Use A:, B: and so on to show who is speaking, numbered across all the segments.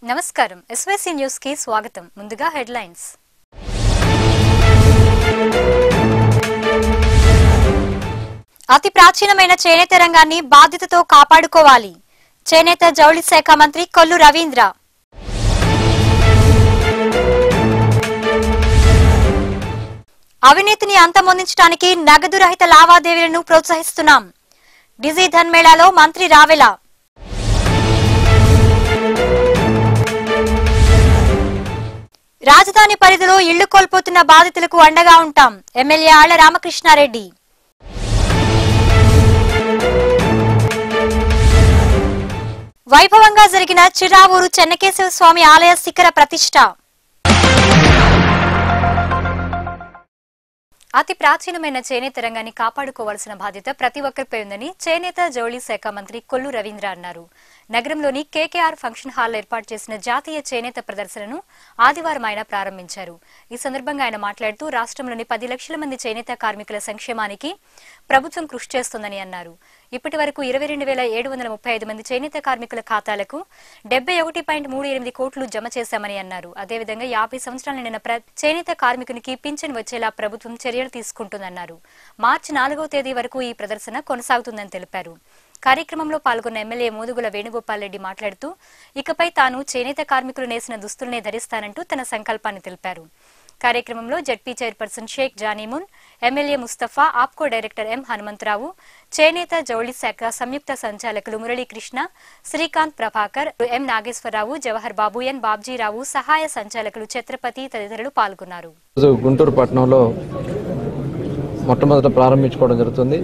A: నమస్కారం SYC news కి స్వాగతం ముందుగా హెడ్లైన్స్ అతి ప్రాచీనమైన చేనేత రంగాన్ని బాధ్యతతో కాపాడుకోవాలి చేనేత జౌళి శాఖ మంత్రి కొల్లు రవీంద్ర అవినీతిని అంతమొందించడానికి నగదు రహిత లావాదేవీలను ప్రోత్సహిస్తున్నాం డిజీ ధన్ మేళాలో మంత్రి రావెలా రాజధాని పరిధిలో ఇళ్లు కోల్పోతున్న బాధితులకు అండగా ఉంటాం ఎమ్మెల్యే ఆళ్ల రామకృష్ణారెడ్డి వైభవంగా జరిగిన చిరావూరు చెన్నకేశవ స్వామి ఆలయ శిఖర ప్రతిష్ట అతి ప్రాచీనమైన చేనేత రంగాన్ని కాపాడుకోవాల్సిన బాధ్యత ప్రతి ఒక్కరిపై ఉందని చేనేత జౌళి శాఖ మంత్రి కొల్లు రవీంద్ర అన్నారు నగరంలోని కేకేఆర్ ఫంక్షన్ హాల్ ఏర్పాటు చేసిన జాతీయ చేనేత ప్రదర్శనను ఆదివారం ఆయన ప్రారంభించారు ఈ సందర్భంగా ఆయన మాట్లాడుతూ రాష్ట్రంలోని పది లక్షల మంది చేనేత కార్మికుల సంక్షేమానికి ప్రభుత్వం కృషి చేస్తోందని అన్నారు ఇప్పటి వరకు ఇరవై రెండు వేల ఏడు వందల ముప్పై ఐదు మంది చేనేత కార్మికుల ఖాతాలకు డెబ్బై ఒకటి పాయింట్ మూడు ఎనిమిది కోట్లు జమ చేశామని అన్నారు అదేవిధంగా యాభై సంవత్సరాల నిండిన ప్ర చేనేత కార్మికునికి పింఛన్ వచ్చేలా ప్రభుత్వం చర్యలు తీసుకుంటుందన్నారు మార్చి నాలుగవ తేదీ వరకు ఈ ప్రదర్శన కొనసాగుతుందని తెలిపారు కార్యక్రమంలో పాల్గొన్న ఎమ్మెల్యే మోదుగుల వేణుగోపాల్ రెడ్డి మాట్లాడుతూ ఇకపై తాను చేనేత కార్మికులు నేసిన దుస్తులనే ధరిస్తానంటూ తన సంకల్పాన్ని తెలిపారు కార్యక్రమంలో ZP chairperson Sheikh Janimun MLA Mustafa APCO director M Hanumantha Rao చేనేత జౌళి శాఖ సంయుక్త సంచాలకులు మురళీకృష్ణ శ్రీకాంత్ ప్రభాకర్ ఎం నాగేశ్వరరావు జవహర్ బాబు ఎన్ బాబ్జీరావు సహాయ సంచాలకులు ఛత్రపతి తదితరులు పాల్గొన్నారు
B: ఈరోజు గుంటూరు పట్టణంలో మొట్టమొదట ప్రారంభించుకోవడం జరుగుతుంది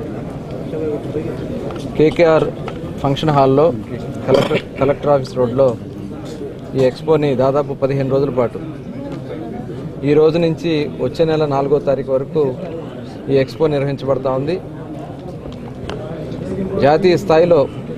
B: కేకేఆర్ ఫంక్షన్ హాల్లో కలెక్టర్ కలెక్టర్ ఆఫీస్ రోడ్లో ఈ ఎక్స్పోని దాదాపు పదిహేను రోజుల పాటు ఈ రోజు నుంచి వచ్చే నెల నాలుగో తారీఖు వరకు ఈ ఎక్స్పో నిర్వహించబడతా ఉంది జాతీయ స్థాయిలో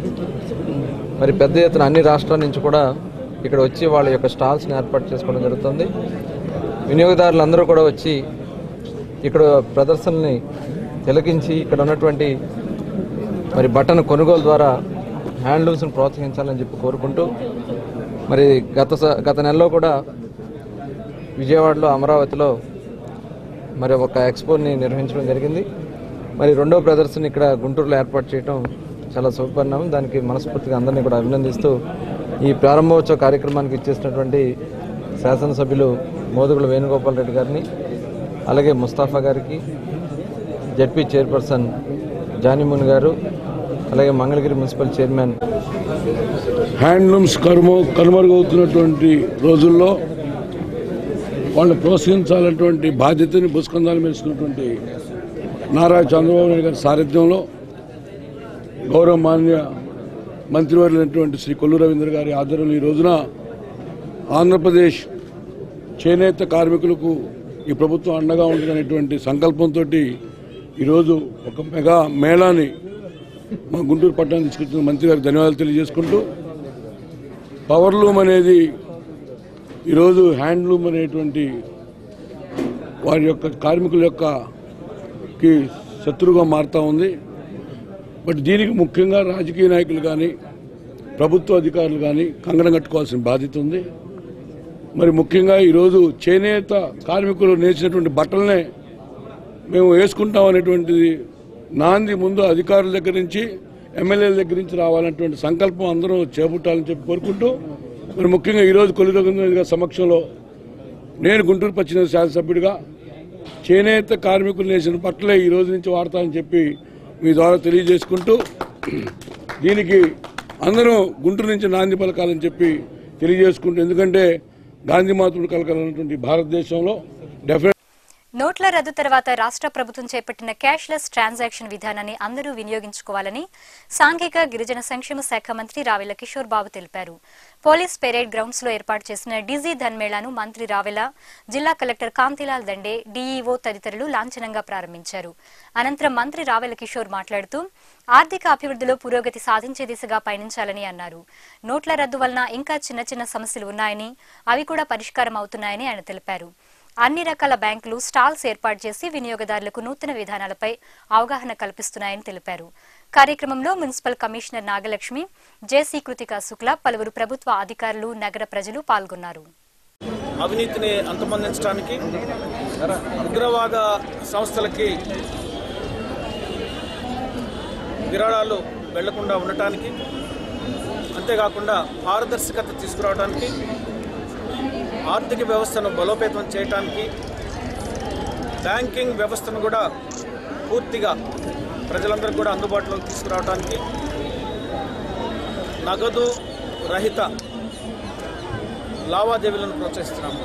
B: మరి పెద్ద ఎత్తున అన్ని రాష్ట్రాల నుంచి కూడా ఇక్కడ వచ్చి వాళ్ళ యొక్క స్టాల్స్ని ఏర్పాటు చేసుకోవడం జరుగుతుంది వినియోగదారులందరూ కూడా వచ్చి ఇక్కడ ప్రదర్శనని తిలకించి ఇక్కడ ఉన్నటువంటి మరి బట్టను కొనుగోలు ద్వారా హ్యాండ్లూమ్స్ని ప్రోత్సహించాలని చెప్పి కోరుకుంటూ మరి గత స- గత నెలలో కూడా విజయవాడలో అమరావతిలో మరి ఒక ఎక్స్పోని నిర్వహించడం జరిగింది మరి రెండో ప్రదర్శన ఇక్కడ గుంటూరులో ఏర్పాటు చేయడం చాలా శుభపరిణామం దానికి మనస్ఫూర్తిగా అందరినీ కూడా అభినందిస్తూ ఈ ప్రారంభోత్సవ కార్యక్రమానికి ఇచ్చేసినటువంటి శాసనసభ్యులు మోదుగుల వేణుగోపాల్ రెడ్డి గారిని అలాగే ముస్తాఫా గారికి జడ్పీ చైర్పర్సన్ జానిమున్ గారు అలాగే మంగళగిరి మున్సిపల్ చైర్మన్
C: హ్యాండ్లూమ్స్ కనుమ కనుమరుగవుతున్నటువంటి రోజుల్లో వాళ్ళని ప్రోత్సహించాలన్నటువంటి బాధ్యతని బుస్కందాలు వేసుకున్నటువంటి నారా చంద్రబాబు నాయుడు గారి సారథ్యంలో గౌరవ మాన్య మంత్రివర్యులైనటువంటి శ్రీ కొల్లు రవీంద్ర గారి ఆధ్వర్యంలో ఈ రోజున ఆంధ్రప్రదేశ్ చేనేత కార్మికులకు ఈ ప్రభుత్వం అండగా ఉంటుందనేటువంటి సంకల్పంతో ఈరోజు ఒక మెగా మేళాని మా గుంటూరు పట్టణాన్ని తీసుకొచ్చిన మంత్రి గారికి ధన్యవాదాలు తెలియజేసుకుంటూ పవర్లూమ్ అనేది ఈరోజు హ్యాండ్లూమ్ అనేటువంటి వారి యొక్క కార్మికుల యొక్క కి శత్రువుగా మారుతూ ఉంది బట్ దీనికి ముఖ్యంగా రాజకీయ నాయకులు కానీ ప్రభుత్వ అధికారులు కానీ కంగనం కట్టుకోవాల్సిన బాధ్యత ఉంది మరి ముఖ్యంగా ఈరోజు చేనేత కార్మికులు నేర్చినటువంటి బట్టలనే మేము వేసుకుంటాం అనేటువంటిది నాంది ముందు అధికారుల దగ్గర నుంచి ఎమ్మెల్యేల దగ్గర నుంచి రావాలనేటువంటి సంకల్పం అందరూ చేపట్టాలని చెప్పి కోరుకుంటూ మరి ముఖ్యంగా ఈరోజు కొల్లి రఘుంద్ర గారి సమక్షంలో నేను గుంటూరు పశ్చిమ శాసనసభ్యుడిగా చేనేత కార్మికులు నేసిన పట్లే ఈ రోజు నుంచి వాడతామని చెప్పి మీ ద్వారా తెలియజేసుకుంటూ దీనికి అందరూ గుంటూరు నుంచి నాంది పలకాలని చెప్పి తెలియజేసుకుంటూ ఎందుకంటే గాంధీ మాతృడు కలకాలన్నటువంటి భారతదేశంలో డెఫినెట్
A: నోట్ల రద్దు తర్వాత రాష్ట్ర ప్రభుత్వం చేపట్టిన క్యాష్లెస్ ట్రాన్సాక్షన్ విధానాన్ని అందరూ వినియోగించుకోవాలని సాంఘిక గిరిజన సంక్షేమ శాఖ మంత్రి రావెల కిషోర్ బాబు తెలిపారు పోలీస్ పెరేడ్ గ్రౌండ్స్ లో ఏర్పాటు చేసిన డిజీ ధన్మేళాను మంత్రి రావెల జిల్లా కలెక్టర్ కాంతిలాల్ దండే డీఈఓ తదితరులు లాంఛనంగా ప్రారంభించారు అనంతరం మంత్రి రావెల కిషోర్ మాట్లాడుతూ ఆర్థిక అభివృద్ధిలో పురోగతి సాధించే దిశగా పయనించాలని అన్నారు నోట్ల రద్దు వలన ఇంకా చిన్న చిన్న సమస్యలు ఉన్నాయని అవి కూడా పరిష్కారం అవుతున్నాయని ఆయన తెలిపారు అన్ని రకాల బ్యాంకులు స్టాల్స్ ఏర్పాటు చేసి వినియోగదారులకు నూతన విధానాలపై అవగాహన కల్పిస్తున్నాయని తెలిపారు కార్యక్రమంలో municipal commissioner Nagalakshmi JC Kritika Shukla పలువురు ప్రభుత్వ అధికారులు నగర ప్రజలు పాల్గొన్నారు
D: అవినీతిని అంతమొందించడానికి ఉగ్రవాద సంస్థలకి విరాళాలు వెళ్లకుండా ఉండటానికి అంతేకాకుండా పారదర్శకత తీసుకురావడానికి ఆర్థిక వ్యవస్థను బలోపేతం చేయటానికి బ్యాంకింగ్ వ్యవస్థను కూడా పూర్తిగా ప్రజలందరికీ కూడా అందుబాటులోకి తీసుకురావడానికి నగదు రహిత లావాదేవీలను ప్రోత్సహిస్తున్నాము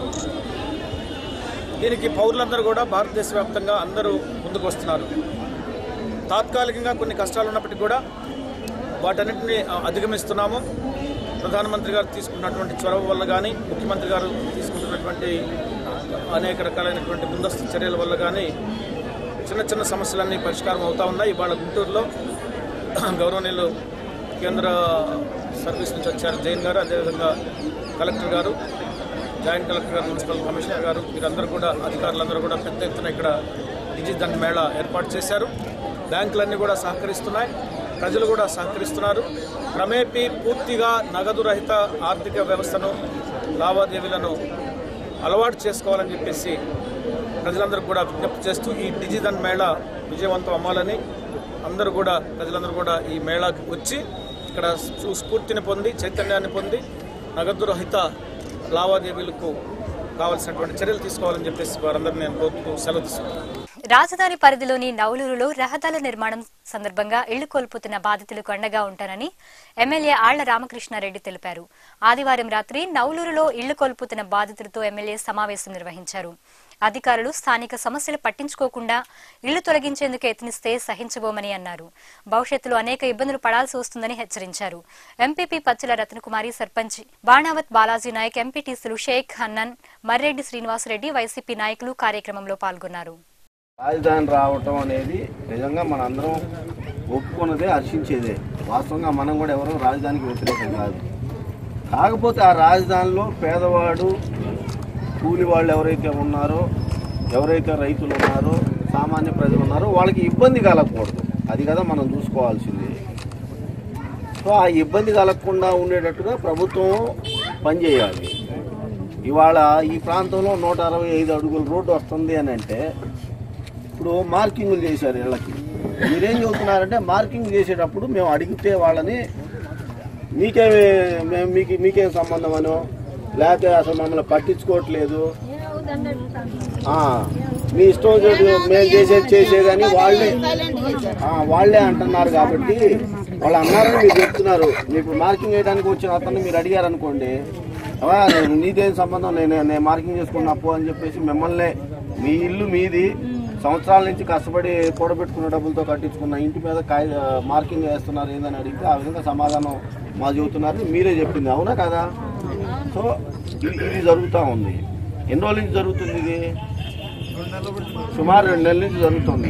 D: దీనికి పౌరులందరూ కూడా భారతదేశ వ్యాప్తంగా అందరూ ముందుకు వస్తున్నారు తాత్కాలికంగా కొన్ని కష్టాలు ఉన్నప్పటికీ కూడా వాటన్నిటిని ఆ, అధిగమిస్తున్నాము ప్రధానమంత్రి గారు తీసుకున్నటువంటి చొరవ వల్ల కానీ ముఖ్యమంత్రి గారు తీసుకుంటున్నటువంటి అనేక రకాలైనటువంటి ముందస్తు చర్యల వల్ల కానీ చిన్న చిన్న సమస్యలన్నీ పరిష్కారం అవుతా ఉన్నాయి ఇవాళ గుంటూరులో గౌరవనీయులు కేంద్ర సర్వీస్ నుంచి వచ్చారు జైన్ గారు అదేవిధంగా కలెక్టర్ గారు జాయింట్ కలెక్టర్ గారు మున్సిపల్ కమిషనర్ గారు వీరందరూ కూడా అధికారులందరూ కూడా పెద్ద ఎత్తున ఇక్కడ డిజిటల్ మేళా ఏర్పాటు చేశారు బ్యాంకులన్నీ కూడా సహకరిస్తున్నాయి ప్రజలు కూడా సహకరిస్తున్నారు క్రమేపీ పూర్తిగా నగదు రహిత ఆర్థిక వ్యవస్థను లావాదేవీలను అలవాటు చేసుకోవాలని చెప్పేసి ప్రజలందరూ కూడా విజ్ఞప్తి చేస్తూ ఈ డిజిటల్ మేళా విజయవంతం అవ్వాలని అందరూ కూడా ప్రజలందరూ కూడా ఈ మేళాకి వచ్చి ఇక్కడ సు- స్ఫూర్తిని పొంది చైతన్యాన్ని పొంది నగదు రహిత లావాదేవీలకు కావాల్సినటువంటి చర్యలు తీసుకోవాలని చెప్పేసి వారందరినీ నేను కోరుతూ సెలవు తీసుకుంటాను
A: రాజధాని పరిధిలోని నౌలూరులో రహదారుల నిర్మాణం సందర్భంగా ఇళ్లు కోల్పోతున్న బాధితులకు అండగా ఉంటానని ఎమ్మెల్యే ఆళ్ల రామకృష్ణారెడ్డి తెలిపారు ఆదివారం రాత్రి నౌలూరులో ఇళ్లు కోల్పోతున్న బాధితులతో ఎమ్మెల్యే సమావేశం నిర్వహించారు అధికారులు స్థానిక సమస్యలు పట్టించుకోకుండా ఇళ్లు తొలగించేందుకు యత్నిస్తే సహించబోమని అన్నారు భవిష్యత్తులో అనేక ఇబ్బందులు పడాల్సి వస్తుందని హెచ్చరించారు ఎంపీపీ పచ్చల రత్నకుమారి సర్పంచ్ బాణావత్ బాలాజీ నాయక్ ఎంపీటీసీలు షేక్ హన్నన్ మర్రెడ్డి శ్రీనివాసరెడ్డి వైసీపీ నాయకులు కార్యక్రమంలో పాల్గొన్నారు
E: రాజధాని రావటం అనేది నిజంగా మనందరం ఒప్పుకున్నదే హర్షించేదే వాస్తవంగా మనం కూడా ఎవరు రాజధానికి వ్యతిరేకం కాదు కాకపోతే ఆ రాజధానిలో పేదవాడు కూలి వాళ్ళు ఎవరైతే ఉన్నారో ఎవరైతే రైతులు ఉన్నారో సామాన్య ప్రజలు ఉన్నారో వాళ్ళకి ఇబ్బంది కలగకూడదు అది కదా మనం చూసుకోవాల్సింది సో ఆ ఇబ్బంది కలగకుండా ఉండేటట్టుగా ప్రభుత్వం పనిచేయాలి ఇవాళ ఈ ప్రాంతంలో నూట అరవై ఐదు అడుగుల రోడ్డు వస్తుంది అని అంటే ఇప్పుడు మార్కింగ్లు చేశారు ఇళ్ళకి మీరేం చెబుతున్నారంటే మార్కింగ్ చేసేటప్పుడు మేము అడిగితే వాళ్ళని మీకేమి మేము మీకు మీకేం సంబంధం అనో లేకపోతే అసలు మమ్మల్ని పట్టించుకోవట్లేదు ఆ, మీ ఇష్టం వచ్చినట్టు మేము చేసేది చేసేదని వాళ్ళే ఆ, వాళ్ళే అంటున్నారు కాబట్టి వాళ్ళు అన్నారని మీరు చెప్తున్నారు మీకు మార్కింగ్ వేయడానికి వచ్చిన అతన్ని మీరు అడిగారు అనుకోండి "అవా, నేను నీదేం సంబంధం నేను నేను మార్కింగ్ చేసుకున్న అప్పు అని చెప్పేసి మిమ్మల్ని మీ ఇల్లు మీది సంవత్సరాల నుంచి కష్టపడి కూడబెట్టుకున్న డబ్బులతో కట్టించుకున్న ఇంటి మీద కాయ మార్కింగ్ వేస్తున్నారు ఏందని అడిగితే ఆ విధంగా సమాధానం మా చెబుతున్నారు మీరే చెప్పింది అవునా కదా సో ఇది ఇది జరుగుతూ ఉంది ఎన్ని రోజుల నుంచి జరుగుతుంది ఇది సుమారు రెండు నెలల నుంచి జరుగుతుంది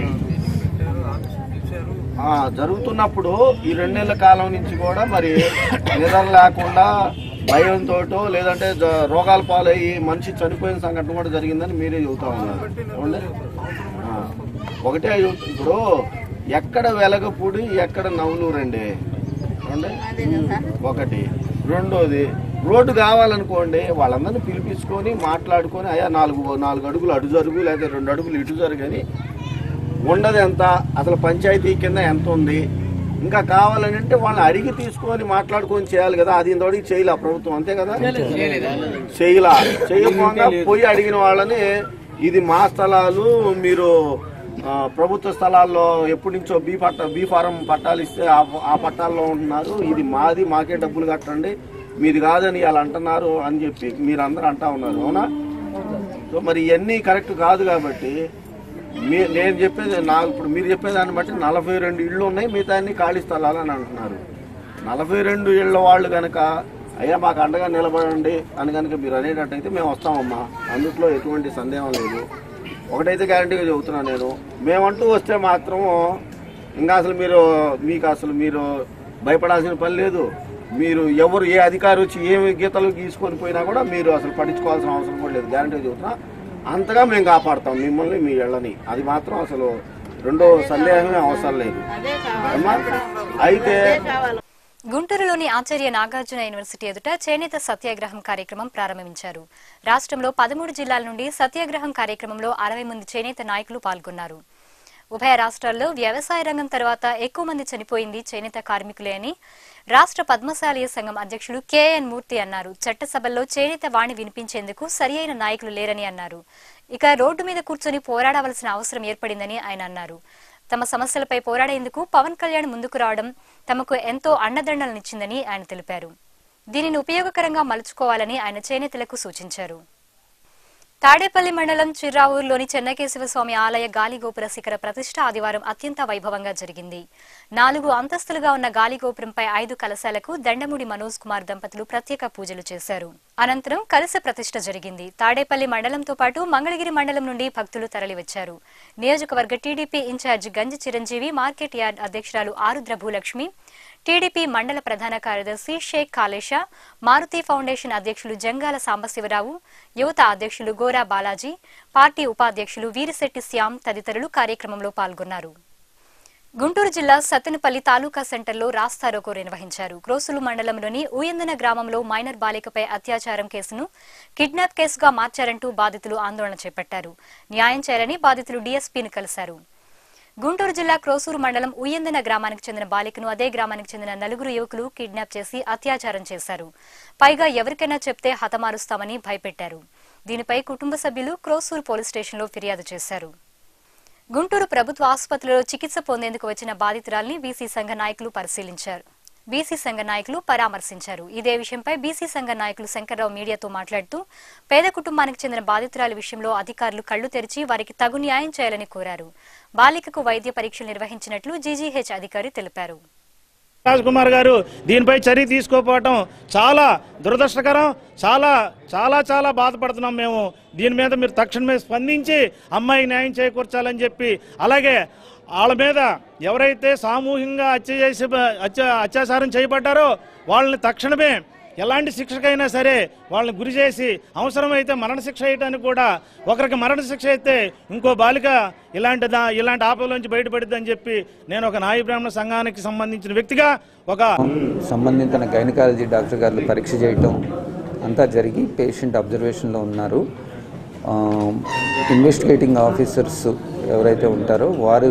E: ఆ, జరుగుతున్నప్పుడు ఈ రెండు నెలల కాలం నుంచి కూడా మరి నిద్ర లేకుండా భయంతో లేదంటే జ- రోగాల పాలయ్యి మనిషి చనిపోయిన సంఘటన కూడా జరిగిందని మీరే చెబుతా ఉన్నారు ఏమండి? ఆ, ఒకటే చెబుతు- ఇప్పుడు ఎక్కడ వెలగపూడి ఎక్కడ నవ్వులూరండి ఏమండి? ఒకటి రెండోది రోడ్డు కావాలనుకోండి వాళ్ళందరినీ పిలిపించుకొని మాట్లాడుకొని అయ్యా నాలుగు నాలుగు అడుగులు అటు జరుగు లేదా రెండు అడుగులు ఇటు జరుగని ఉండదు ఎంత అసలు పంచాయతీ కింద ఎంత ఉంది ఇంకా కావాలని అంటే వాళ్ళని అడిగి తీసుకొని మాట్లాడుకొని చేయాలి కదా అది ఇంతవరకు చేయలే ప్రభుత్వం అంతే కదా చేయలా చేయకుండా పోయి అడిగిన వాళ్ళని ఇది మా స్థలాలు మీరు ఆ, ప్రభుత్వ స్థలాల్లో ఎప్పటి నుంచో బీ పట్ట బీ ఫారం పట్టాలు ఇస్తే ఆ- ఆ పట్టాల్లో ఉంటున్నారు ఇది మాది మాకే డబ్బులు కట్టండి మీది కాదని వాళ్ళు అంటున్నారు అని చెప్పి మీరు అందరూ అంటా ఉన్నారు అవునా సో మరి ఇవన్నీ కరెక్ట్ కాదు కాబట్టి మీ నేను చెప్పేది నాకు ఇప్పుడు మీరు చెప్పేదాన్ని బట్టి నలభై రెండు ఇళ్ళు ఉన్నాయి మిగతా అన్ని ఖాళీ స్థలాలు అని అంటున్నారు నలభై రెండు ఇళ్ళ వాళ్ళు కనుక అయ్యా మాకు అండగా నిలబడండి అని కనుక మీరు అనేటట్టయితే మేము వస్తామమ్మా అందుట్లో ఎటువంటి సందేహం లేదు ఒకటైతే గ్యారంటీగా చెబుతున్నాను నేను మేమంటూ వస్తే మాత్రం ఇంకా అసలు మీరు మీకు అసలు మీరు భయపడాల్సిన పని లేదు మీరు ఎవరు ఏ అధికారి వచ్చి ఏ గీతలు గీసుకొని పోయినా కూడా మీరు అసలు పట్టించుకోవాల్సిన అవసరం కూడా లేదు గ్యారంటీ చెబుతున్నా అంతగా మేము కాపాడుతాం మిమ్మల్ని మీ ఇళ్ళని అది మాత్రం అసలు రెండో సందేహమే అవసరం లేదు అమ్మా? అయితే
A: గుంటూరులోని ఆచార్య నాగార్జున యూనివర్సిటీ ఎదుట చేనేత సత్యాగ్రహం కార్యక్రమం ప్రారంభించారు రాష్ట్రంలో పదమూడు జిల్లాల నుండి సత్యాగ్రహం కార్యక్రమంలో అరవై మంది చేనేత నాయకులు పాల్గొన్నారు ఉభయ రాష్ట్రాల్లో వ్యవసాయ రంగం తర్వాత ఎక్కువ మంది చనిపోయింది చేనేత కార్మికులే అని రాష్ట్ర పద్మశాలీయ సంఘం అధ్యక్షులు కెఎన్ మూర్తి అన్నారు చట్టసభల్లో చేనేత వాణి వినిపించేందుకు సరియైన నాయకులు లేరని అన్నారు ఇక రోడ్డు మీద కూర్చొని పోరాడవలసిన అవసరం ఏర్పడిందని ఆయన అన్నారు తమ సమస్యలపై పోరాడేందుకు పవన్ కళ్యాణ్ ముందుకు రావడం తమకు ఎంతో అండదండలనిచ్చిందని ఆయన తెలిపారు దీనిని ఉపయోగకరంగా మలుచుకోవాలని ఆయన చేనేతలకు సూచించారు తాడేపల్లి మండలం చిర్రావూరులోని చెన్నకేశవ స్వామి ఆలయ గాలిగోపుర శిఖర ప్రతిష్ట ఆదివారం అత్యంత వైభవంగా జరిగింది నాలుగు అంతస్తులుగా ఉన్న గాలిగోపురంపై ఐదు కలశాలకు దండముడి మనోజ్ కుమార్ దంపతులు ప్రత్యేక పూజలు చేశారు అనంతరం కలశ ప్రతిష్ట జరిగింది తాడేపల్లి మండలంతో పాటు మంగళగిరి మండలం నుండి భక్తులు తరలివచ్చారు నియోజకవర్గ టీడీపీ ఇన్ఛార్జ్ గంజి చిరంజీవి మార్కెట్ యార్డ్ అధ్యక్షురాలు ఆరుద్ర భూలక్ష్మి టీడీపీ మండల ప్రధాన కార్యదర్శి షేక్ కాళేషా మారుతి ఫౌండేషన్ అధ్యక్షులు జంగాల సాంబశివరావు యువత అధ్యక్షులు గోరా బాలాజీ పార్టీ ఉపాధ్యక్షులు వీరిశెట్టి శ్యామ్ తదితరులు కార్యక్రమంలో పాల్గొన్నారు గుంటూరు జిల్లా సత్తెనపల్లి తాలూకా సెంటర్లో రాస్తారోకో నిర్వహించారు క్రోసులు మండలంలోని ఊయందన గ్రామంలో మైనర్ బాలికపై అత్యాచారం కేసును కిడ్నాప్ కేసుగా మార్చారంటూ బాధితులు ఆందోళన చేపట్టారు న్యాయం చేయాలని బాధితులు డీఎస్పీని కలిశారు గుంటూరు జిల్లా క్రోసూరు మండలం ఉయ్యందన గ్రామానికి చెందిన బాలికను అదే గ్రామానికి చెందిన నలుగురు యువకులు కిడ్నాప్ చేసి అత్యాచారం చేశారు పైగా ఎవరికైనా చెప్తే హతమారుస్తామని భయపెట్టారు దీనిపై కుటుంబ సభ్యులు క్రోసూరు పోలీస్ స్టేషన్లో ఫిర్యాదు చేశారు గుంటూరు ప్రభుత్వ ఆసుపత్రిలో చికిత్స పొందేందుకు వచ్చిన బాధితురాల్ని బీసీ సంఘ నాయకులు పరిశీలించారు బీసీ సంఘ నాయకులు పరామర్శించారు ఇదే విషయంపై బీసీ సంఘ నాయకులు శంకర్రావు మీడియాతో మాట్లాడుతూ పేద కుటుంబానికి చెందిన బాధితురాలి విషయంలో అధికారులు కళ్లు తెరిచి వారికి తగు న్యాయం చేయాలని కోరారు బాలికకు వైద్య పరీక్షలు నిర్వహించినట్లు జీజీహెచ్ అధికారి తెలిపారు
F: రాజ్ కుమార్ గారు దీనిపై చర్య తీసుకోకపోవటం చాలా దురదృష్టకరం చాలా చాలా చాలా బాధపడుతున్నాం మేము దీని మీద మీరు తక్షణమే స్పందించి అమ్మాయికి న్యాయం చేకూర్చాలని చెప్పి అలాగే వాళ్ళ మీద ఎవరైతే సామూహికంగా హత్య చేసి హత్య అత్యాచారం చేయబడ్డారో వాళ్ళని తక్షణమే ఎలాంటి శిక్షకైనా సరే వాళ్ళని గురి చేసి అవసరమైతే మరణశిక్ష వేయడానికి కూడా ఒకరికి మరణశిక్ష అయితే ఇంకో బాలిక ఇలాంటి దా ఇలాంటి ఆపదలోంచి బయటపడిద్దని చెప్పి నేను ఒక నాయ బ్రాహ్మణ సంఘానికి సంబంధించిన వ్యక్తిగా ఒక
G: సంబంధిత గైనకాలజీ డాక్టర్ గారు పరీక్ష చేయటం అంతా జరిగి పేషెంట్ అబ్జర్వేషన్లో ఉన్నారు ఆ, ఇన్వెస్టిగేటింగ్ ఆఫీసర్స్ ఎవరైతే ఉంటారో వారు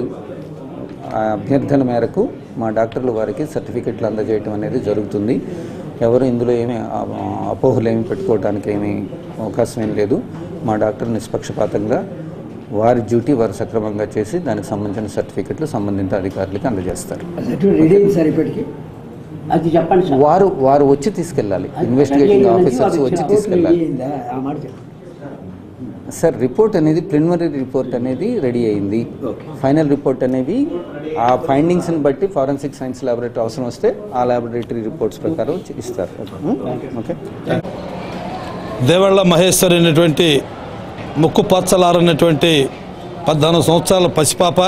G: ఆ అభ్యర్థన మేరకు మా డాక్టర్లు వారికి సర్టిఫికెట్లు అందజేయటం అనేది జరుగుతుంది ఎవరు ఇందులో ఏమీ ఆ, అపోహలు ఏమి పెట్టుకోవడానికి ఏమీ అవకాశం ఏం లేదు మా డాక్టర్ నిష్పక్షపాతంగా వారి డ్యూటీ వారు సక్రమంగా చేసి దానికి సంబంధించిన సర్టిఫికెట్లు సంబంధిత అధికారులకు అందజేస్తారు
H: సర్టిఫికేట్ రెడీ అయింది సార్ ఇప్పటికి అది చెప్పండి సార్
G: వారు వారు వచ్చి తీసుకెళ్ళాలి ఇన్వెస్టిగేటింగ్ ఆఫీసర్స్ వచ్చి తీసుకెళ్ళాలి
H: అయిందా? ఆ మాట చెప్పండి
G: సార్ రిపోర్ట్ అనేది ప్రిలిమినరీ రిపోర్ట్ అనేది రెడీ అయింది ఫైనల్ రిపోర్ట్ అనేవి ఆ ఫైండింగ్స్ని బట్టి ఫారెన్సిక్ సైన్స్ ల్యాబొరేటరీ అవసరం వస్తే ఆ ల్యాబొరేటరీ రిపోర్ట్స్ ప్రకారం ఇస్తారు ఓకే
I: దేవళ్ళ మహేశ్వరి అనేటువంటి ముక్కు పచ్చలారన్నటువంటి పద్నాలుగు సంవత్సరాల పసిపాప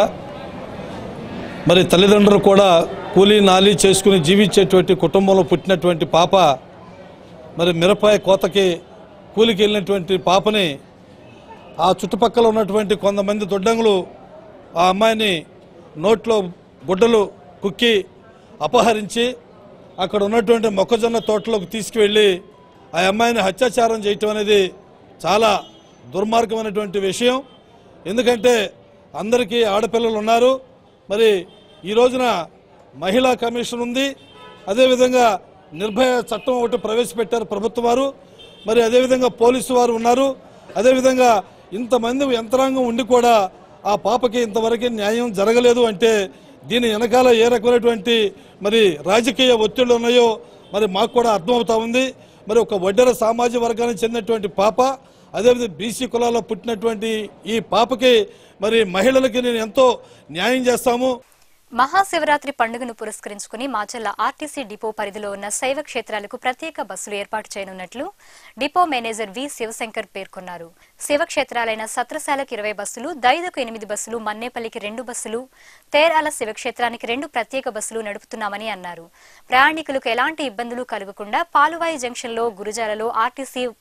I: మరి తల్లిదండ్రులు కూడా కూలీ నాలి చేసుకుని జీవించేటువంటి కుటుంబంలో పుట్టినటువంటి పాప మరి మిరపాయ కోతకి కూలికి వెళ్ళినటువంటి పాపని ఆ చుట్టుపక్కల ఉన్నటువంటి కొంతమంది దొడ్డంగులు ఆ అమ్మాయిని నోట్లో గుడ్డలు కుక్కి అపహరించి అక్కడ ఉన్నటువంటి మొక్కజొన్న తోటలోకి తీసుకువెళ్ళి ఆ అమ్మాయిని హత్యాచారం చేయటం అనేది చాలా దుర్మార్గమైనటువంటి విషయం ఎందుకంటే అందరికీ ఆడపిల్లలు ఉన్నారు మరి ఈ రోజున మహిళా కమిషన్ ఉంది అదేవిధంగా నిర్భయ చట్టం ఒకటి ప్రవేశపెట్టారు ప్రభుత్వం వారు మరి అదేవిధంగా పోలీసు వారు ఉన్నారు అదేవిధంగా ఇంతమంది యంత్రాంగం ఉండి కూడా ఆ పాపకి ఇంతవరకు న్యాయం జరగలేదు అంటే దీని వెనకాల ఏ రకమైనటువంటి మరి రాజకీయ ఒత్తిళ్లు ఉన్నాయో మరి మాకు కూడా అర్థమవుతా ఉంది మరి ఒక వడ్డెర సామాజిక వర్గానికి చెందినటువంటి పాప అదేవిధంగా బీసీ కులాల్లో పుట్టినటువంటి ఈ పాపకి మరి మహిళలకి నేను ఎంతో న్యాయం చేస్తాము
A: మహాశివరాత్రి పండుగను పురస్కరించుకుని మాచల్ల ఆర్టీసీ డిపో పరిధిలో ఉన్న శైవ క్షేత్రాలకు ప్రత్యేక బస్సులు ఏర్పాటు చేయనున్నట్లు డిపో మేనేజర్ వి శివశంకర్ పేర్కొన్నారు శివక్షేత్రాలైన సత్రశాలకు ఇరవై బస్సులు దైదకు ఎనిమిది బస్సులు మన్నేపల్లికి రెండు బస్సులు తేరాల శివక్షేత్రానికి రెండు ప్రత్యేక బస్సులు నడుపుతున్నామని అన్నారు ప్రయాణికులకు ఎలాంటి ఇబ్బందులు కలగకుండా పాలువాయి జంక్షన్లో గురుజాలలో ఆర్టీసీ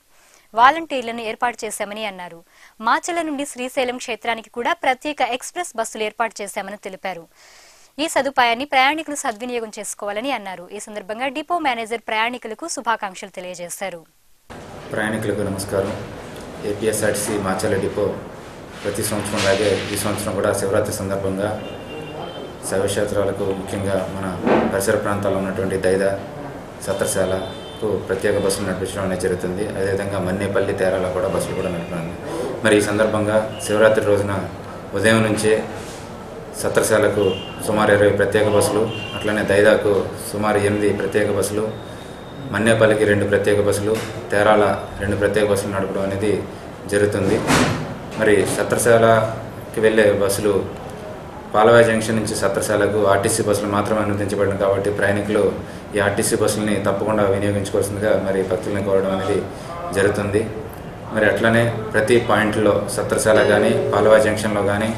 A: వాలంటీర్లను ఏర్పాటు చేశామని అన్నారు మాచల నుండి శ్రీశైలం క్షేత్రానికి కూడా ప్రత్యేక ఎక్స్ప్రెస్ బస్సులు ఏర్పాటు చేశామని తెలిపారు ఈ సదుపాయాన్ని ప్రయాణికులు సద్వినియోగం చేసుకోవాలని అన్నారు ఈ సందర్భంగా డిపో మేనేజర్ ప్రయాణికులకు శుభాకాంక్షలు తెలియజేశారు
J: ప్రయాణికులకు నమస్కారం ఏపీఎస్ఆర్టీసీ మాచల డిపో ప్రతి సంవత్సరం లాగే ఈ సంవత్సరం కూడా శివరాత్రి సందర్భంగా శైవక్షేత్రాలకు ముఖ్యంగా మన పరిసర ప్రాంతాల్లో ఉన్నటువంటి దైద సత్రశాలకు ప్రత్యేక బస్సులు నడిపించడం అనేది జరుగుతుంది అదేవిధంగా మన్నేపల్లి తేరాలో కూడా బస్సులు కూడా నడపడం మరి ఈ సందర్భంగా శివరాత్రి రోజున ఉదయం నుంచే సత్రశాలకు సుమారు ఇరవై ప్రత్యేక బస్సులు అట్లనే దైదాకు సుమారు ఎనిమిది ప్రత్యేక బస్సులు మన్నేపల్లికి రెండు ప్రత్యేక బస్సులు తేరాల రెండు ప్రత్యేక బస్సులు నడపడం అనేది జరుగుతుంది మరి సత్రశాలకి వెళ్ళే బస్సులు పాలవాయి జంక్షన్ నుంచి సత్రశాలకు ఆర్టీసీ బస్సులు మాత్రమే అనుమతించబడింది కాబట్టి ప్రయాణికులు ఈ ఆర్టీసీ బస్సులని తప్పకుండా వినియోగించుకోవాల్సిందిగా మరి భక్తుల్ని కోరడం అనేది జరుగుతుంది మరి అట్లనే ప్రతి పాయింట్లో సత్రశాల కానీ పాలవాయి జంక్షన్లో కానీ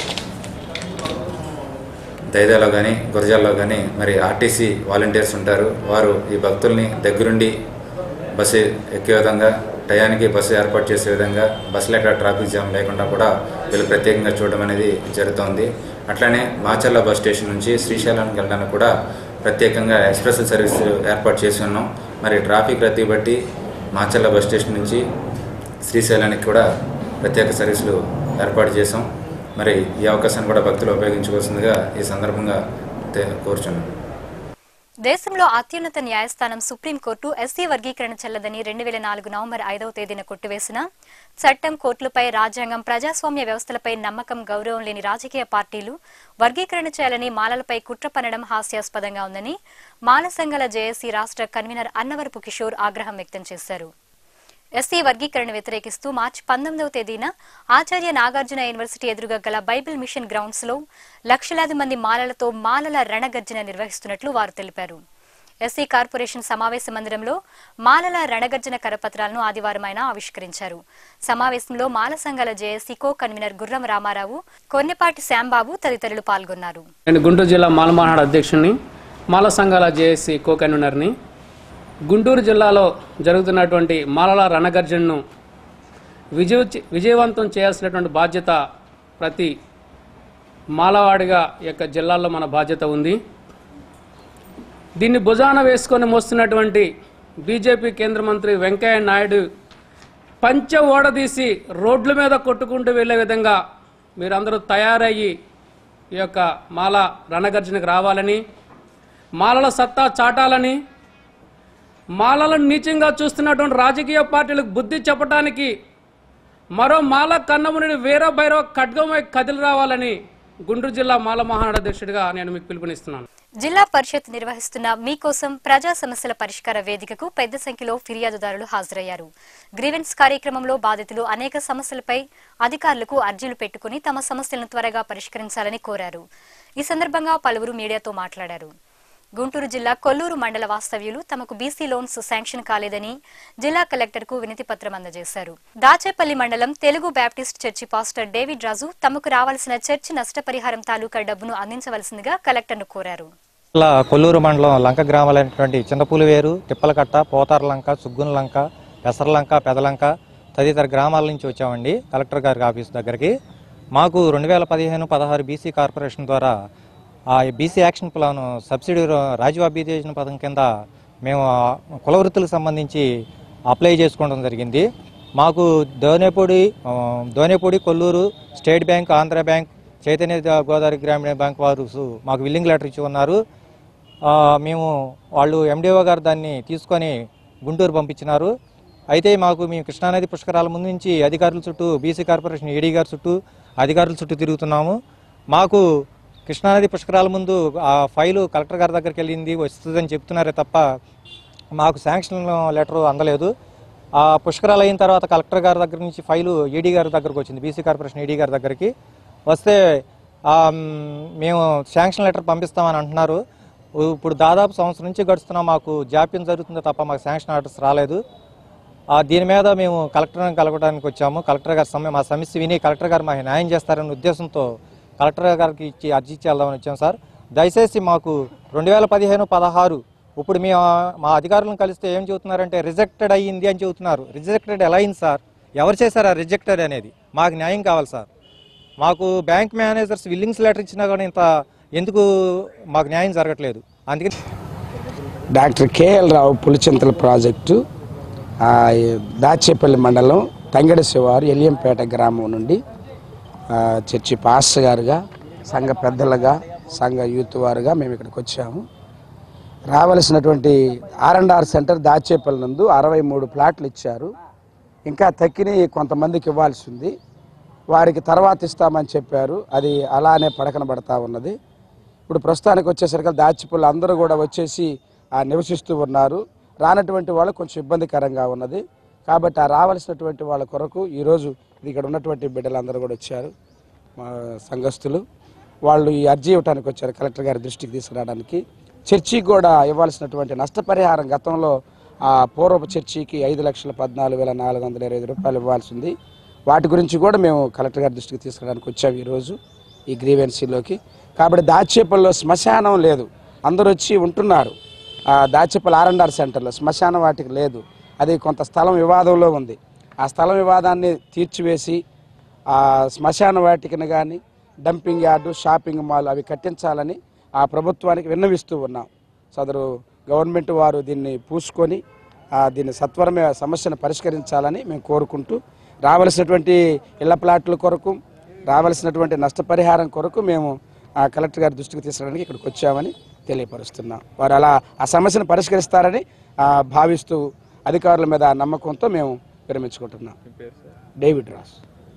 J: దైదాలో కానీ గురజాల్లో కానీ మరి ఆర్టీసీ వాలంటీర్స్ ఉంటారు వారు ఈ భక్తుల్ని దగ్గరుండి బస్సు ఎక్కే విధంగా టయానికి బస్సు ఏర్పాటు చేసే విధంగా బస్సులు ఎక్కడ ట్రాఫిక్ జామ్ లేకుండా కూడా వీళ్ళు ప్రత్యేకంగా చూడడం అనేది జరుగుతోంది అట్లనే మాచర్ల బస్ స్టేషన్ నుంచి శ్రీశైలానికి వెళ్ళడానికి కూడా ప్రత్యేకంగా ఎక్స్ప్రెస్ సర్వీస్ ఏర్పాటు చేసి ఉన్నాం మరి ట్రాఫిక్ రద్దీ బట్టి మాచర్ల బస్ స్టేషన్ నుంచి శ్రీశైలానికి కూడా ప్రత్యేక సర్వీసులు ఏర్పాటు చేసాం మరి ఈ అవకాశాన్ని కూడా భక్తులు ఉపయోగించుకోవాల్సిందిగా ఈ సందర్భంగా తే- కోరుచున్నాం
A: దేశంలో అత్యున్నత న్యాయస్థానం సుప్రీంకోర్టు ఎస్సీ వర్గీకరణ చెల్లదని రెండు వేల నాలుగు నవంబర్ ఐదవ తేదీన కొట్టివేసిన చట్టం కోర్టులపై రాజ్యాంగం ప్రజాస్వామ్య వ్యవస్థలపై నమ్మకం గౌరవం లేని రాజకీయ పార్టీలు వర్గీకరణ చేయాలని మాలలపై కుట్ర పనడం హాస్యాస్పదంగా ఉందని మాల సంఘాల జేఏసీ రాష్ట్ర కన్వీనర్ అన్నవరపు కిషోర్ ఆగ్రహం వ్యక్తం చేశారు ఎస్సీ వర్గీకరణ వ్యతిరేకిస్తూ మార్చి పంతొమ్మిదవ తేదీన ఆచార్య నాగార్జున యూనివర్సిటీ ఎదురుగా గల బైబిల్ మిషన్ గ్రౌండ్స్ లో లక్షలాది మంది మాలలతో మాలల రణగర్జన నిర్వహిస్తున్నట్లు వారు తెలిపారు ఎస్సీ కార్పొరేషన్ సమావేశ మందిరంలో మాలల రణగర్జన కరపత్రాలను ఆదివారం ఆయన ఆవిష్కరించారు సమావేశంలో మాల సంఘాల జేఏసీ కో కన్వీనర్ గుర్రం రామారావు కొన్నిపాటి శ్యాంబాబు తదితరులు పాల్గొన్నారు
K: నేను గుంటూరు జిల్లా మాలమహానాడు అధ్యక్షుడిని మాల సంఘాల జేఏసీ కో కన్వీనర్ని గుంటూరు జిల్లాలో జరుగుతున్నటువంటి మాలల రణగర్జనను విజయ విజయవంతం చేయాల్సినటువంటి బాధ్యత ప్రతి మాలవాడిగా ఈ యొక్క జిల్లాల్లో మన బాధ్యత ఉంది దీన్ని భుజాన వేసుకొని మోస్తున్నటువంటి బీజేపీ కేంద్ర మంత్రి వెంకయ్య నాయుడు పంచ ఓడదీసి రోడ్ల మీద కొట్టుకుంటూ వెళ్ళే విధంగా మీరందరూ తయారయ్యి ఈ యొక్క మాల రణగర్జనకు రావాలని మాలల సత్తా చాటాలని మాలలను నీచంగా చూస్తున్నటువంటి రాజకీయ పార్టీలకు బుద్ధి చెప్పడానికి మరో మాల కన్నముని వీర భైరవ ఖడ్గమై కదిలి రావాలని గుంటూరు జిల్లా మాల మహానాడు అధ్యక్షుడిగా నేను మీకు పిలుపునిస్తున్నాను
A: జిల్లా పరిషత్ నిర్వహిస్తున్న మీకోసం ప్రజా సమస్యల పరిష్కార వేదికకు పెద్ద సంఖ్యలో ఫిర్యాదుదారులు హాజరయ్యారు గ్రీవెన్స్ కార్యక్రమంలో బాధితులు అనేక సమస్యలపై అధికారులకు అర్జీలు పెట్టుకుని తమ సమస్యలను త్వరగా పరిష్కరించాలని కోరారు ఈ సందర్భంగా పలువురు మీడియాతో మాట్లాడారు గుంటూరు జిల్లా కొల్లూరు మండల వాస్తవ్యులు తమకు బీసీ లోన్స్ శాంక్షన్ కాలేదని జిల్లా కలెక్టర్కు వినతి పత్రం అందజేశారు దాచేపల్లి మండలం Telugu Baptist church pastor David Raju తమకు రావాల్సిన చర్చి నష్టపరిహారం తాలూకా డబ్బును అందించవలసిందిగా కలెక్టర్ను కోరారు
L: జిల్లా కొల్లూరు మండలం లంక గ్రామాలైనటువంటి చింతపూలివేరు తిప్పలకట్ట పోతారలంక సుగ్గునలంక పెసరలంక పెదలంక తదితర గ్రామాల నుంచి వచ్చామండి కలెక్టర్ గారి ఆఫీస్ దగ్గరికి మాకు రెండు వేల పదిహేను పదహారు బీసీ కార్పొరేషన్ ద్వారా ఆ BC action plan subsidy Rajiv అభ్యుదయన పథకం కింద మేము ఆ కుల వృత్తులకు సంబంధించి అప్లై చేసుకోవడం జరిగింది మాకు దోనేపూడి ఆ, Donepudi Kolluru state bank Andhra bank Chaitanya Godavari Grameena bank వారు సు- మాకు విల్లింగ్ లెటర్ ఇచ్చి ఉన్నారు ఆ, మేము వాళ్ళు ఎండిఓ గారు దాన్ని తీసుకొని గుంటూరు పంపించినారు అయితే మాకు మేము కృష్ణానది పుష్కరాల ముందు నుంచి అధికారుల చుట్టూ బీసీ కార్పొరేషన్ ఈడీ గారి చుట్టూ అధికారుల చుట్టూ తిరుగుతున్నాము మాకు కృష్ణానది పుష్కరాల ముందు ఆ ఫైలు కలెక్టర్ గారి దగ్గరికి వెళ్ళింది వస్తుందని చెప్తున్నారే తప్ప మాకు శాంక్షన్ లెటర్ అందలేదు ఆ పుష్కరాలు అయిన తర్వాత కలెక్టర్ గారి దగ్గర నుంచి ఫైలు ఈడీ గారి దగ్గరకు వచ్చింది బీసీ కార్పొరేషన్ ఈడీ గారి దగ్గరికి వస్తే ఆ, మ్, మేము శాంక్షన్ లెటర్ పంపిస్తామని అంటున్నారు ఇప్పుడు దాదాపు సంవత్సరం నుంచి గడుస్తున్నాం మాకు జాప్యం జరుగుతుందో తప్ప మాకు శాంక్షన్ ఆర్డర్స్ రాలేదు ఆ, దీని మీద మేము కలెక్టర్ని కలవడానికి వచ్చాము కలెక్టర్ గారి సమయం మా సమస్య విని కలెక్టర్ గారు మాకు న్యాయం చేస్తారనే ఉద్దేశంతో కలెక్టర్ గారికి ఇచ్చి అర్జీ ఇచ్చి వెళ్దామని వచ్చాం సార్ దయచేసి మాకు రెండు వేల పదిహేను పదహారు ఇప్పుడు మేము మా అధికారులను కలిస్తే ఏం చెబుతున్నారంటే రిజెక్టెడ్ అయ్యింది అని చెబుతున్నారు రిజెక్టెడ్ ఎలా అయింది సార్ ఎవరు చేశారు ఆ రిజెక్టెడ్ అనేది మాకు న్యాయం కావాలి సార్ మాకు బ్యాంక్ మేనేజర్స్ విల్లింగ్స్ లెటర్ ఇచ్చినా కానీ ఇంత ఎందుకు మాకు న్యాయం జరగట్లేదు అందుకని
M: doctor KL Rao Pulichintala project ఆ, ఈ దాచేపల్లి మండలం తంగడి శివారు ఎలియంపేట గ్రామం నుండి ఆ, చర్చి పాస్టర్ గారుగా సంఘ పెద్దలుగా సంఘ యూత్ వారుగా మేము ఇక్కడికి వచ్చాము రావలసినటువంటి R and R centre Dachepalli నందు అరవై మూడు ప్లాట్లు ఇచ్చారు ఇంకా తక్కిని కొంతమందికి ఇవ్వాల్సి ఉంది వారికి తర్వాత ఇస్తామని చెప్పారు అది అలానే పడకన పడతా ఉన్నది ఇప్పుడు ప్రస్తుతానికి వచ్చేసరికి దాచిపల్లి అందరూ కూడా వచ్చేసి ఆ నివసిస్తూ ఉన్నారు రానటువంటి వాళ్ళు కొంచెం ఇబ్బందికరంగా ఉన్నది కాబట్టి ఆ రావాల్సినటువంటి వాళ్ళ కొరకు ఈరోజు ఇది ఇక్కడ ఉన్నటువంటి బిడ్డలందరూ కూడా వచ్చారు మా సంఘస్థులు వాళ్ళు ఈ అర్జీ ఇవ్వడానికి వచ్చారు కలెక్టర్ గారి దృష్టికి తీసుకురావడానికి చర్చికి కూడా ఇవ్వాల్సినటువంటి నష్టపరిహారం గతంలో ఆ పూర్వపు చర్చికి ఐదు లక్షల పద్నాలుగు వేల నాలుగు వందల ఇరవై ఐదు రూపాయలు ఇవ్వాల్సింది వాటి గురించి కూడా మేము కలెక్టర్ గారి దృష్టికి తీసుకురావడానికి వచ్చాము ఈరోజు ఈ గ్రీవెన్సీలోకి కాబట్టి దాచేపల్లో శ్మశానం లేదు అందరూ వచ్చి ఉంటున్నారు ఆ దాచేపల్లి ఆర్ అండ్ ఆర్ సెంటర్లో శ్మశానం వాటికి లేదు అది కొంత స్థలం వివాదంలో ఉంది ఆ స్థలం వివాదాన్ని తీర్చివేసి ఆ శ్మశాన వాటికను కానీ డంపింగ్ యార్డు షాపింగ్ మాల్ అవి కట్టించాలని ఆ ప్రభుత్వానికి విన్నవిస్తూ ఉన్నాం సదరు గవర్నమెంట్ వారు దీన్ని పూసుకొని ఆ, దీన్ని సత్వరమే సమస్యను పరిష్కరించాలని మేము కోరుకుంటూ రావలసినటువంటి ఇళ్ల ప్లాట్ల కొరకు రావలసినటువంటి నష్టపరిహారం కొరకు మేము ఆ, కలెక్టర్ గారి దృష్టికి తీసుకురావడానికి ఇక్కడికి వచ్చామని తెలియపరుస్తున్నాం వారు అలా ఆ సమస్యను పరిష్కరిస్తారని ఆ, భావిస్తూ అధికారుల మీద నమ్మకంతో మేము విరమించుకుంటున్నాం డేవిడ్ రాస్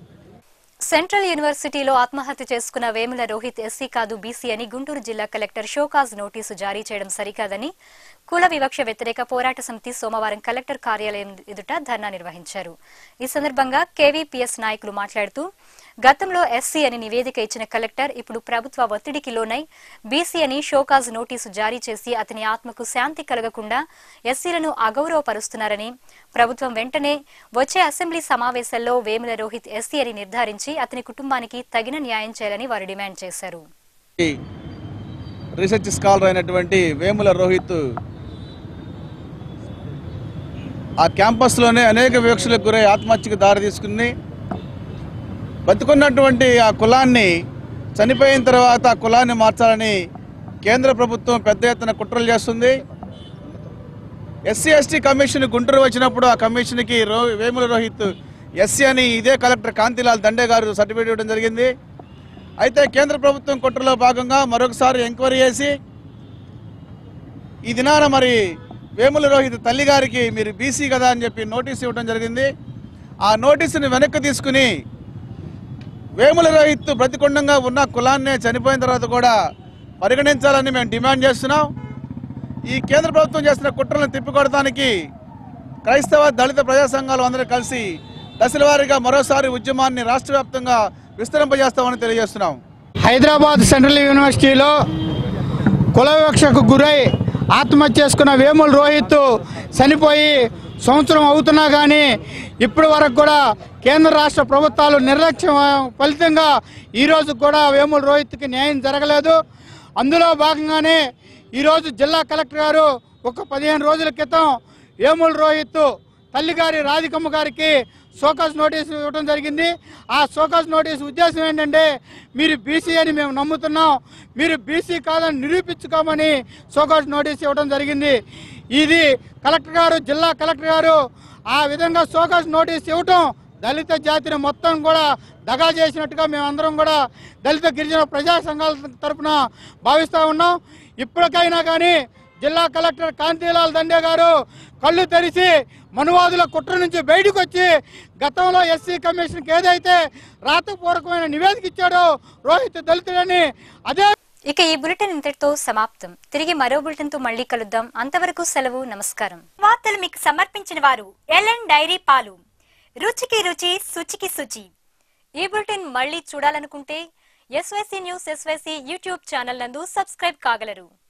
A: సెంట్రల్ యూనివర్సిటీలో ఆత్మహత్య చేసుకున్న వేముల రోహిత్ ఎస్సీ కాదు బీసీ అని గుంటూరు జిల్లా కలెక్టర్ షోకాజ్ నోటీసు జారీ చేయడం సరికాదని కుల వివక్ష వ్యతిరేక పోరాట సమితి సోమవారం కలెక్టర్ కార్యాలయం ఎదుట ధర్నా నిర్వహించారు ఈ సందర్భంగా కేవీపీఎస్ నాయకులు మాట్లాడుతూ గతంలో ఎస్సీ అని నివేదిక ఇచ్చిన కలెక్టర్ ఇప్పుడు ప్రభుత్వ ఒత్తిడికి లోనై బీసీ అని షోకాజ్ నోటీసు జారీ చేసి అతని ఆత్మకు శాంతి కలగకుండా ఎస్సీలను అగౌరవపరుస్తున్నారని ప్రభుత్వం వెంటనే వచ్చే అసెంబ్లీ సమావేశాల్లో వేముల రోహిత్ ఎస్సీ అని నిర్ధారించి అతని కుటుంబానికి తగిన న్యాయం చేయాలని వారు డిమాండ్ చేశారు
N: రీసెర్చ్ స్కాలర్ అయినటువంటి వేముల రోహిత్ ఆ క్యాంపస్లోనే అనేక వివక్షలకు గురై ఆత్మహత్యకు దారి తీసుకుని బతుకున్నటువంటి ఆ కులాన్ని చనిపోయిన తర్వాత ఆ కులాన్ని మార్చాలని కేంద్ర ప్రభుత్వం పెద్ద ఎత్తున కుట్రలు చేస్తుంది ఎస్సీ ఎస్టీ కమిషన్ గుంటూరు వచ్చినప్పుడు ఆ కమిషన్కి రో వేముల రోహిత్ ఎస్సీ అని ఇదే కలెక్టర్ కాంతిలాల్ దండే గారు సర్టిఫికేట్ ఇవ్వడం జరిగింది అయితే కేంద్ర ప్రభుత్వం కుట్రలో భాగంగా మరొకసారి ఎంక్వైరీ చేసి ఈ దినాన మరి వేముల రోహిత్ తల్లి గారికి మీరు బీసీ కదా అని చెప్పి నోటీస్ ఇవ్వడం జరిగింది ఆ నోటీసుని వెనక్కి తీసుకుని వేముల రోహిత్ బ్రతికొండంగా ఉన్న కులాన్నే చనిపోయిన తర్వాత కూడా పరిగణించాలని మేము డిమాండ్ చేస్తున్నాం ఈ కేంద్ర ప్రభుత్వం చేస్తున్న కుట్రలను తిప్పికొడటానికి క్రైస్తవ దళిత ప్రజా సంఘాలు అందరూ కలిసి దశల వారీగా మరోసారి ఉద్యమాన్ని రాష్ట్ర వ్యాప్తంగా విస్తరింపజేస్తామని తెలియజేస్తున్నాం
O: హైదరాబాద్ సెంట్రల్ యూనివర్సిటీలో కుల వివక్షకు గురై ఆత్మహత్య చేసుకున్న వేముల రోహిత్ చనిపోయి సంవత్సరం అవుతున్నా కానీ ఇప్పటి వరకు కూడా కేంద్ర రాష్ట్ర ప్రభుత్వాలు నిర్లక్ష్యం ఫలితంగా ఈరోజు కూడా వేముల రోహిత్కి న్యాయం జరగలేదు అందులో భాగంగానే ఈరోజు జిల్లా కలెక్టర్ గారు ఒక పదిహేను రోజుల క్రితం వేముల రోహిత్ తల్లిగారి రాధికమ్మ గారికి సోకాస్ నోటీస్ ఇవ్వడం జరిగింది ఆ సోకాస్ నోటీస్ ఉద్దేశం ఏంటంటే మీరు బీసీ అని మేము నమ్ముతున్నాం మీరు బీసీ కాదని నిరూపించుకోమని సోకాస్ నోటీస్ ఇవ్వడం జరిగింది ఇది కలెక్టర్ గారు జిల్లా కలెక్టర్ గారు ఆ విధంగా సోకాస్ నోటీస్ ఇవ్వటం దళిత జాతిని మొత్తం కూడా దగా చేసినట్టుగా మేమందరం కూడా దళిత గిరిజన ప్రజా సంఘాల తరపున భావిస్తూ ఉన్నాం ఇప్పటికైనా కానీ జిల్లా కలెక్టర్ కాంతిలాల్ దండే గారు కళ్ళు తెరిచి మనువాదుల కుట్ర నుంచి బయటకు వచ్చి గతంలో ఎస్సీ కమిషన్కి ఏదైతే రాతపూర్వకమైన నివేదిక ఇచ్చాడో రోహిత్ దళితుడని అదే
A: ఇక ఈ బులెటిన్ ఇంతటితో సమాప్తం తిరిగి మరో బులెటిన్ తో మళ్ళీ కలుద్దాం అంతవరకు సెలవు నమస్కారం వార్తలు మీకు సమర్పించిన వారు ఎల్ఎన్ డైరీ పాలు రుచికి రుచి శుచికి శుచి ఈ బులెటిన్ మళ్ళీ చూడాలనుకుంటే SYC news SYC YouTube channel నందు సబ్స్క్రైబ్ కాగలరు